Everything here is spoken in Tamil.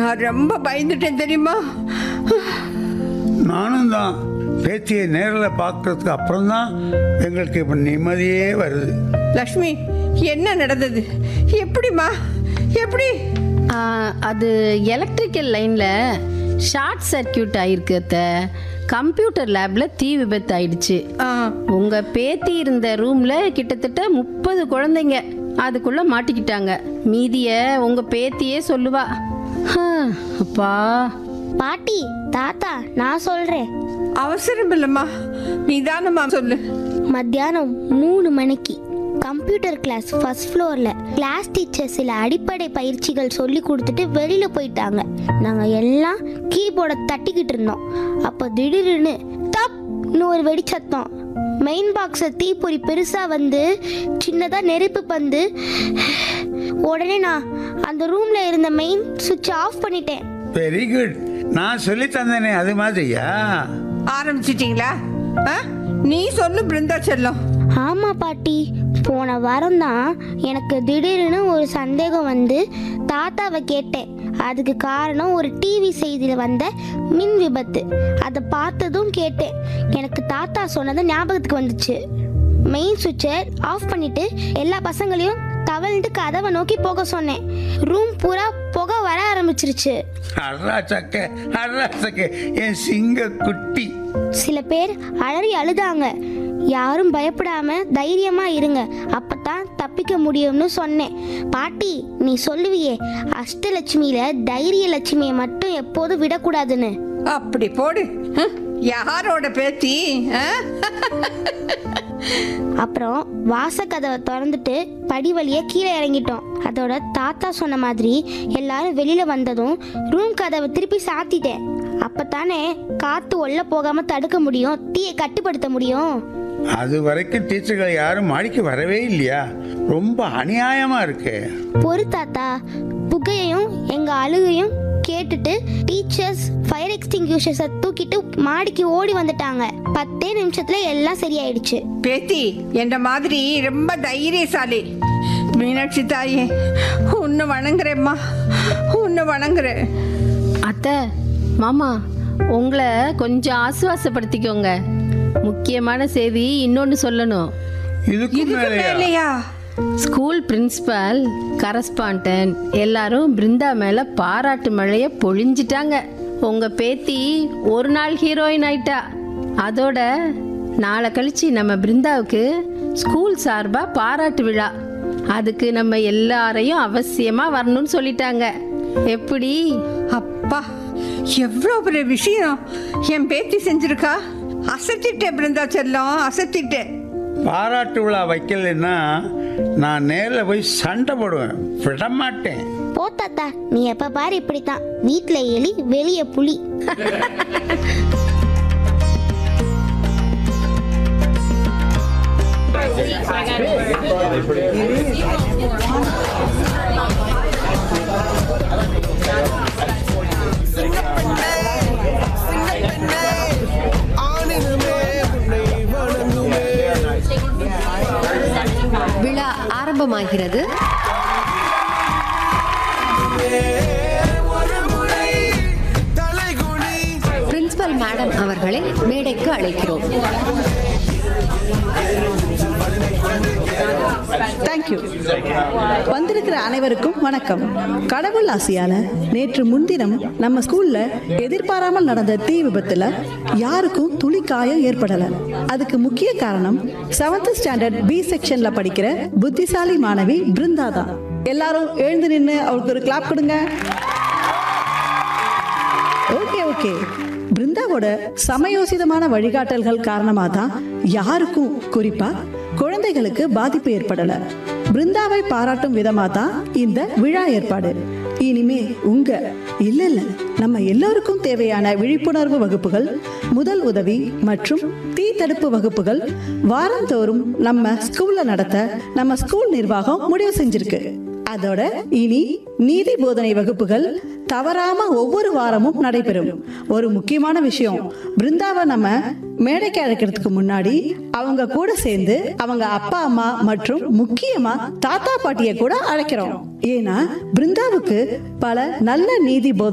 நான் ரொம்ப பயந்துட்டேன் தெரியுமா நானும் தான் பேத்தியை நேரில் பார்க்கறதுக்கு அப்புறம் தான் எங்களுக்கு இப்போ நிம்மதியே வருது லக்ஷ்மி என்ன நடந்தது எப்படிம்மா எப்படி ஆ, அது எலக்ட்ரிக்கல் லைனில் ஷார்ட் சர்க்கியூட் ஆயிருக்கு அத்த கம்ப்யூட்டர் லேபில் தீ விபத்து ஆயிடுச்சு ஆ, உங்கள் பேத்தி இருந்த ரூமில் கிட்டத்தட்ட முப்பது குழந்தைங்க அதுக்குள்ளே மாட்டிக்கிட்டாங்க மீதியை உங்கள் பேத்தியே சொல்லுவா ஹா, அப்பா பாட்டி தாத்தா நான் சொல்றேன் அவசரம் இல்லைம்மா நிதானமா சொல்லு மத்தியானம் மூணு மணிக்கு கம்ப்யூட்டர் கிளாஸ் ஃபர்ஸ்ட் ஃப்ளோரில் கிளாஸ் டீச்சர் சில அடிப்படை பயிற்சிகள் சொல்லி கொடுத்துட்டு வெளியில் போயிட்டாங்க நாங்கள் எல்லாம் கீபோர்டை தட்டிக்கிட்டு இருந்தோம் அப்போ திடீர்னு தப்னு ஒரு வெடிச்சத்தம் மெயின் பாக்ஸை தீப்பொறி பெருசாக வந்து சின்னதாக நெருப்பு பந்து உடனே நான் அந்த ரூமில் இருந்த மெயின் சுவிட்ச் ஆஃப் பண்ணிட்டேன் வெரி குட் நான் சொல்லி தந்தேனே அது மாதிரியா ஆரம்பிச்சிட்டீங்களா ஆ? நீ சொல்லு பிருந்தா செல்லம் ஆமா பாட்டி போன வாரம் தான் எனக்கு திடீர்னு ஒரு சந்தேகம் வந்து தாத்தாவை கேட்டேன் அதுக்கு காரணம் ஒரு டிவி செய்தியில் வந்த மின் விபத்து அதை பார்த்ததும் கேட்டேன் எனக்கு தாத்தா சொன்னது ஞாபகத்துக்கு வந்துச்சு மெயின் சுவிட்சை ஆஃப் பண்ணிட்டு எல்லா பசங்களையும் தவழ்ந்து கதவை நோக்கி போக சொன்னேன் ரூம் பூரா புகை வர ஆரம்பிச்சிருச்சு அட்ரா சக்க அட்ரா சக்க என் சிங்க குட்டி சில பேர் அலறி அழுதாங்க யாரும் பயப்படாம தைரியமா இருங்க அப்பதான் தப்பிக்க முடியும்னு சொன்னேன் பாட்டி நீ சொல்லுவியே அஷ்டலட்சுமியில தைரிய லட்சுமியை மட்டும் எப்போதும் விடக்கூடாதுன்னு அப்படி போடு ஆ? யாரோட பேத்தி ஆ? அப்புறம் வாசக்கதவை திறந்துட்டு படி வழியா கீழே இறங்கிட்டோம் அதோட தாத்தா சொன்ன மாதிரி எல்லாரும் வெளியில வந்ததும் ரூம் கதவை திருப்பி சாத்திட்டேன் அப்பதானே காத்து உள்ள போகாம தடுக்க முடியும் தீயை கட்டுப்படுத்த முடியும் அது வரைக்கும் டீச்சர்கள் யாரும் மாடிக்கு வரவே இல்லையா ரொம்ப அநியாயமா இருக்கு பொறு தாத்தா புகையையும் எங்க அழுகையும் கேட்டுட்டு டீச்சர்ஸ் ஃபயர் எக்ஸ்டிங்யூஷர்ஸை தூக்கிட்டு மாடிக்கு ஓடி வந்துட்டாங்க பத்தே நிமிஷத்துல எல்லாம் சரியாயிடுச்சு பேத்தி என்ன மாதிரி ரொம்ப தைரியசாலி மீனாட்சி தாயே உன்னை வணங்குறேம்மா உன்னை வணங்குறேன் அத்தை மாமா உங்களை கொஞ்சம் ஆசுவாசப்படுத்திக்கோங்க முக்கியமான செய்தி இன்னொன்று சொல்லணும் இதுக்கு இதுக்கு மேலேயா மேலையா ஸ்கூல் பிரின்சிபால் கரஸ்பாண்டன்ட் எல்லாரும் பிருந்தா மேல பாராட்டு மழைய பொழிஞ்சிட்டாங்க உங்க பேத்தி ஒரு நாள் ஹீரோயின் ஆயிட்டா அதோட நாளை கழிச்சு நம்ம பிருந்தாவுக்கு ஸ்கூல் சார்பா பாராட்டு விழா அதுக்கு நம்ம எல்லாரையும் அவசியமா வரணும்னு சொல்லிட்டாங்க எப்படி அப்பா எவ்வளோ பெரிய விஷயம் என் பேத்தி செஞ்சிருக்கா அசத்திட்டேன் பிருந்தா செல்லம் அசத்திட்டேன் பாராட்டு விழா வைக்கலைன்னா நான் நேரில் போய் சண்டை போடுவேன் விட மாட்டேன் போ தாத்தா நீ எப்ப பாரு இப்படித்தான் வீட்ல எலி வெளிய புலி விழா ஆரம்பமாகிறது பிரின்சிபல் மேடம் அவர்களை மேடைக்கு அழைக்கிறோம் தேங்க்யூ வந்திருக்கிற அனைவருக்கும் வணக்கம் கடவுள் ஆசையால நேற்று முன்தினம் நம்ம ஸ்கூல்ல எதிர்பாராமல் நடந்த தீ விபத்துல யாருக்கும் துளி காயம் ஏற்படல அதுக்கு முக்கிய காரணம் செவன்த் ஸ்டாண்டர்ட் பி செக்ஷன்ல படிக்கிற புத்திசாலி மாணவி பிருந்தா தான் எல்லாரும் எழுந்து நின்று அவளுக்கு ஒரு கிளாப் கொடுங்க ஓகே ஓகே பிருந்தாவோட சமயோசிதமான வழிகாட்டல்கள் காரணமாக தான் யாருக்கும் குறிப்பா குழந்தைகளுக்கு பாதிப்பு ஏற்படல பிருந்தாவை பாராட்டும் விதமா தான் இந்த விழா ஏற்பாடு இனிமே உங்க இல்ல இல்ல நம்ம எல்லோருக்கும் தேவையான விழிப்புணர்வு வகுப்புகள் முதல் உதவி மற்றும் தீ தடுப்பு வகுப்புகள் வாரந்தோறும் நம்ம ஸ்கூல்ல நடத்த நம்ம ஸ்கூல் நிர்வாகம் முடிவு செஞ்சிருக்கு அதோட இனி நீதி போதனை வகுப்புகள் தவறாம ஒவ்வொரு வாரமும் நடைபெறும் ஒரு முக்கியமான விஷயம் பிருந்தாவை நம்ம மேடைக்கு அழைக்கிறதுக்கு முன்னாடி அவங்க கூட சேர்ந்து அவங்க அப்பா அம்மா மற்றும் முக்கியமா தாத்தா பாட்டிய கூட அழைக்கிறோம் ஏன்னா பிருந்தாவுக்கு பல நல்ல நீதி போதனை